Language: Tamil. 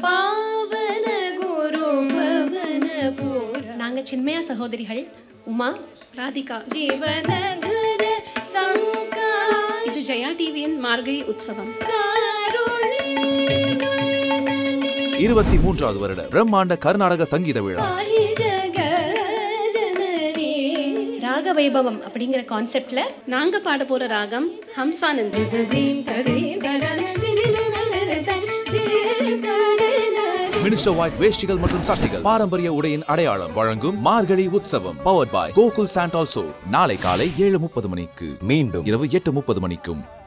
பாவன குரு பவன பூர நாங்க சின்மயா சகோதரிகள் உமா ராதிகா ஜீவனகர சங்கா இது ஜெயா டிவியின் மார்கழி உற்சவம் இருபத்தி மூன்றாவது வருட பிரம்மாண்ட கர்நாடக சங்கீத விழா பாஹி ஜக ஜனனி ராக வைபவம் அப்படிங்கிற கான்செப்ட்ல நாங்க பாட போற ராகம் ஹம்சானந்தி ததீம் ததீம் தரனதினி நனனர தன் தீம் தரன மினிஸ்டர் ஒயிட் வேஷ்டிகள் மற்றும் சட்டைகள் பாரம்பரிய உடையின் அடையாளம் வழங்கும் மார்கழி உற்சவம் பவர்ட் பாய் கோகுல் சாண்ட் ஆல்சோ நாளை காலை ஏழு முப்பது மணிக்கு மீண்டும் இரவு எட்டு முப்பது மணிக்கும்